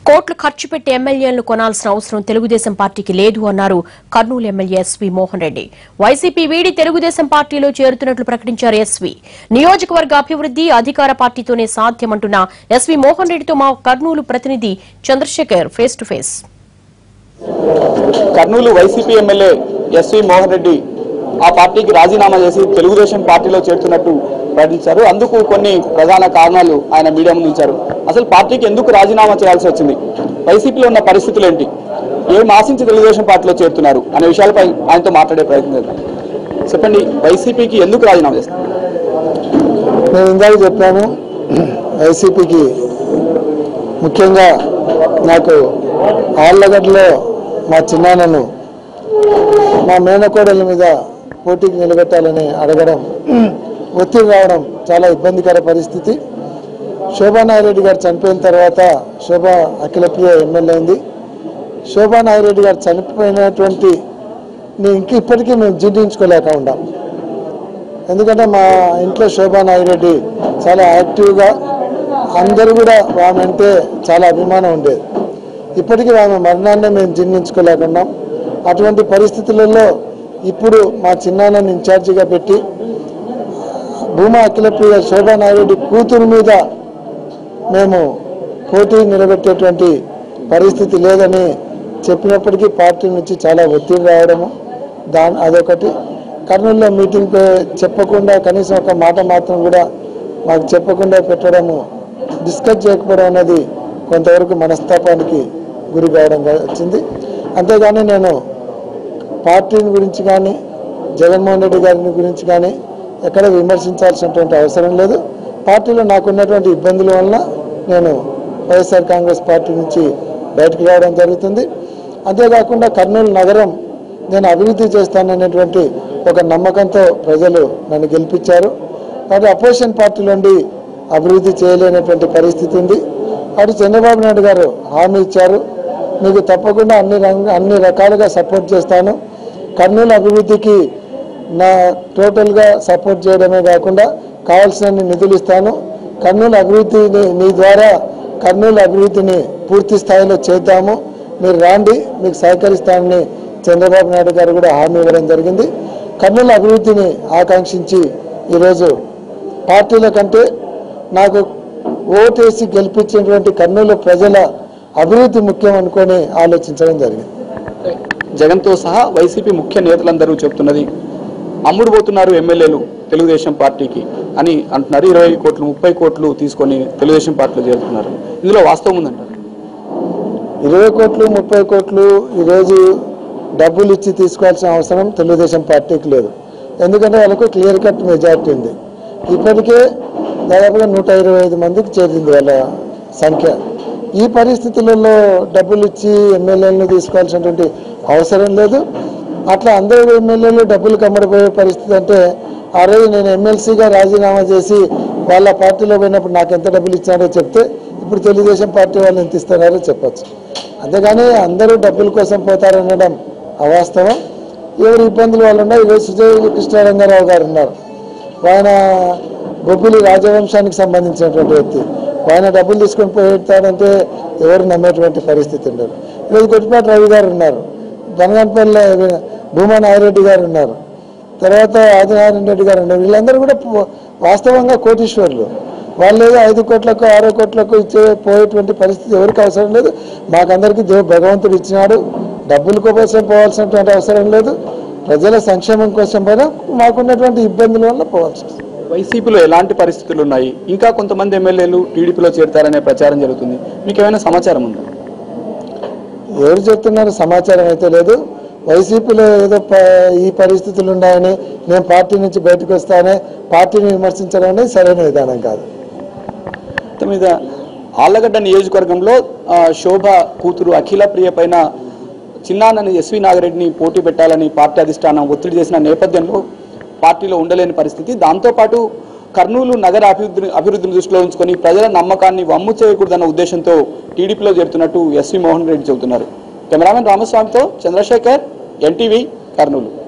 కోట్లు ఖర్చు పెట్టి ఎమ్మెల్యేలను కొనాల్సిన అవసరం తెలుగుదేశం పార్టీకి లేదు అన్నారు Kurnool MLA SV Mohan Reddy YCP వీడి తెలుగుదేశం పార్టీలో చేరుతున్నట్లు ప్రకటించారు ఎస్వీ నియోజకవర్గ అభివృద్ధి అధికార పార్టీతోనే సాధ్యమంటున్న ఎస్వీ మోహన్ రెడ్డితో మా కర్నూలు ప్రతినిధి Chandrasekhar face to face Kurnool YCP MLA SV Mohan Reddy ఆ పార్టీకి రాజీనామా చేసి తెలుగుదేశం పార్టీలో చేరుతున్నట్టు ప్రకటించారు అందుకు కొన్ని ప్రధాన కారణాలు ఆయన మీడియా ముందు ఇచ్చారు అసలు పార్టీకి ఎందుకు రాజీనామా చేయాల్సి వచ్చింది వైసీపీలో ఉన్న పరిస్థితులు ఏంటి ఏం ఆశించి తెలుగుదేశం పార్టీలో చేరుతున్నారు అనే విషయాలపై ఆయనతో మాట్లాడే ప్రయత్నం చేద్దాం చెప్పండి వైసీపీకి ఎందుకు రాజీనామా చేస్తారు నేను ఇందాక చెప్పాను వైసీపీకి ముఖ్యంగా నాకు ఆళ్ళగడ్డలో మా చిన్నాన్నను మా మేనకోడల మీద పోటీకి నిలబెట్టాలని అడగడం ఒత్తిడి రావడం చాలా ఇబ్బందికర పరిస్థితి శోభా నాగిరెడ్డి గారు చనిపోయిన తర్వాత శోభా అఖిలప్రియ ఎమ్మెల్యే అయింది శోభా నాగిరెడ్డి గారు చనిపోయినటువంటి నేను ఇంక ఇప్పటికీ మేము జీర్ణించుకోలేక ఉన్నాం ఎందుకంటే మా ఇంట్లో శోభా నాగిరెడ్డి చాలా యాక్టివ్గా అందరూ కూడా ఆమె అంటే చాలా అభిమానం ఉండేది ఇప్పటికీ ఆమె మరణాన్ని మేము జీర్ణించుకోలేకున్నాం అటువంటి పరిస్థితులలో ఇప్పుడు మా చిన్నాన్నని ఇన్ఛార్జిగా పెట్టి భూమా అఖిలప్రియ శోభా నాయుడు కూతురు మీద మేము పోటీ నిలబెట్టేటువంటి పరిస్థితి లేదని చెప్పినప్పటికీ పార్టీ నుంచి చాలా ఒత్తిడి రావడము దాని అదొకటి కర్నూలులో మీటింగ్ పే- చెప్పకుండా కనీసం ఒక మాట మాత్రం కూడా మాకు చెప్పకుండా పెట్టడము డిస్కస్ చేయకపోవడం అనేది కొంతవరకు మనస్తాపానికి గురి కావడం వచ్చింది అంతేగాని నేను పార్టీని గురించి కానీ జగన్మోహన్ రెడ్డి గారిని గురించి కానీ ఎక్కడ విమర్శించాల్సినటువంటి అవసరం లేదు పార్టీలో నాకున్నటువంటి ఇబ్బందుల వలన నేను వైఎస్ఆర్ కాంగ్రెస్ పార్టీ నుంచి బయటకు రావడం జరుగుతుంది అంతేకాకుండా కర్నూలు నగరం నేను అభివృద్ధి చేస్తాననేటువంటి ఒక నమ్మకంతో ప్రజలు నన్ను గెలిపించారు కాబట్టి అపోజిషన్ పార్టీ నుండి అభివృద్ధి చేయలేనటువంటి పరిస్థితి ఉంది అటు చంద్రబాబు నాయుడు గారు హామీ ఇచ్చారు మీకు తప్పకుండా అన్ని రంగ అన్ని రకాలుగా సపోర్ట్ చేస్తాను కర్నూలు అభివృద్ధికి నా టోటల్గా సపోర్ట్ చేయడమే కాకుండా కావాల్సిన నిధులు ఇస్తాను కర్నూలు అభివృద్ధిని మీ ద్వారా కర్నూలు అభివృద్ధిని పూర్తి స్థాయిలో చేద్దాము మీరు రాండి మీకు సహకరిస్తానని చంద్రబాబు నాయుడు గారు కూడా హామీ ఇవ్వడం జరిగింది కర్నూలు అభివృద్ధిని ఆకాంక్షించి ఈరోజు పార్టీల కంటే నాకు ఓటేసి గెలిపించినటువంటి కర్నూలు ప్రజల అభివృద్ధి ముఖ్యం అనుకొని ఆలోచించడం జరిగింది జగన్తో సహా వైసీపీ ముఖ్య నేతలందరూ చెప్తున్నది అమ్ముడు పోతున్నారు ఎమ్మెల్యేలు తెలుగుదేశం పార్టీకి అని అంటున్నారు ఇరవై కోట్లు ముప్పై కోట్లు తీసుకొని తెలుగుదేశం పార్టీలో చేరుతున్నారు ఇందులో వాస్తవం ఉందంటారు ఇరవై కోట్లు ముప్పై కోట్లు ఈరోజు డబ్బులు ఇచ్చి తీసుకోవాల్సిన అవసరం తెలుగుదేశం పార్టీకి లేదు ఎందుకంటే వాళ్ళకు క్లియర్ కట్ మెజార్టీ ఉంది ఇప్పటికే దాదాపుగా నూట ఇరవై ఐదు మందికి చేరింది వాళ్ళ సంఖ్య ఈ పరిస్థితులలో డబ్బులు ఇచ్చి ఎమ్మెల్యేలను తీసుకోవాల్సినటువంటి అవసరం లేదు అట్లా అందరూ ఎమ్మెల్యేలు డబ్బులు కమ్మడిపోయే పరిస్థితి అంటే ఆ రోజు నేను ఎమ్మెల్సీగా రాజీనామా చేసి వాళ్ళ పార్టీలో పోయినప్పుడు నాకు ఎంత డబ్బులు ఇచ్చారో చెప్తే ఇప్పుడు తెలుగుదేశం పార్టీ వాళ్ళు ఎంత ఇస్తున్నారో చెప్పచ్చు అంతేగాని అందరూ డబ్బుల కోసం పోతారనడం అవాస్తవం ఎవరి ఇబ్బందులు వాళ్ళు ఉన్నా ఈరోజు సుజయ్ కృష్ణారంగారావు గారు ఉన్నారు ఆయన బొబ్బిలి రాజవంశానికి సంబంధించినటువంటి వ్యక్తి ఆయన డబ్బులు తీసుకొని పోతాడంటే ఎవరు నమ్మేటువంటి పరిస్థితి ఉండదు ఈరోజు కొట్టిపాటి రవి గారు ఉన్నారు బనగానపల్లి భూమా నాగిరెడ్డి గారు ఉన్నారు తర్వాత ఆదినారాయణ రెడ్డి గారు ఉన్నారు వీళ్ళందరూ కూడా పో- వాస్తవంగా కోటీశ్వర్లు వాళ్ళు ఏదో ఐదు కోట్లకు ఆరో కోట్లకు ఇచ్చే పోయేటువంటి పరిస్థితి ఎవరికి అవసరం లేదు మాకందరికీ దేవు భగవంతుడు ఇచ్చినాడు డబ్బుల కోసం పోవాల్సినటువంటి అవసరం లేదు ప్రజల సంక్షేమం కోసం పోయినా మాకున్నటువంటి ఇబ్బందుల వల్ల పోవాల్సి వస్తుంది వైసీపీలో ఎలాంటి పరిస్థితులు ఉన్నాయి ఇంకా కొంతమంది ఎమ్మెల్యేలు టీడీపీలో చేరుతారనే ప్రచారం జరుగుతుంది మీకు ఏమైనా సమాచారం ఉందా ఎవరు చెప్తున్నారు సమాచారం అయితే లేదు వైసీపీలో ఏదో ప- ఈ పరిస్థితులు ఉన్నాయని నేను పార్టీ నుంచి బయటకు వస్తానే పార్టీని విమర్శించడం అనేది సరైన విధానం కాదు మొత్తం మీద ఆళ్లగడ్డ నియోజకవర్గంలో ఆ, శోభ కూతురు అఖిల ప్రియ పైన చిన్నాన్నని ఎస్వి నాగిరెడ్డిని పోటీ పెట్టాలని పార్టీ అధిష్టానం ఒత్తిడి చేసిన నేపథ్యంలో పార్టీలో ఉండలేని పరిస్థితి దాంతోపాటు కర్నూలు నగర అభివృద్ధి అభివృద్ధిని దృష్టిలో ఉంచుకొని ప్రజల నమ్మకాన్ని వమ్ము చేయకూడదన్న ఉద్దేశంతో టీడీపీలో చేరుతున్నట్టు ఎస్వి మోహన్ రెడ్డి చెబుతున్నారు కెమెరామెన్ రామస్వామితో చంద్రశేఖర్ ఎన్టీవీ కర్నూలు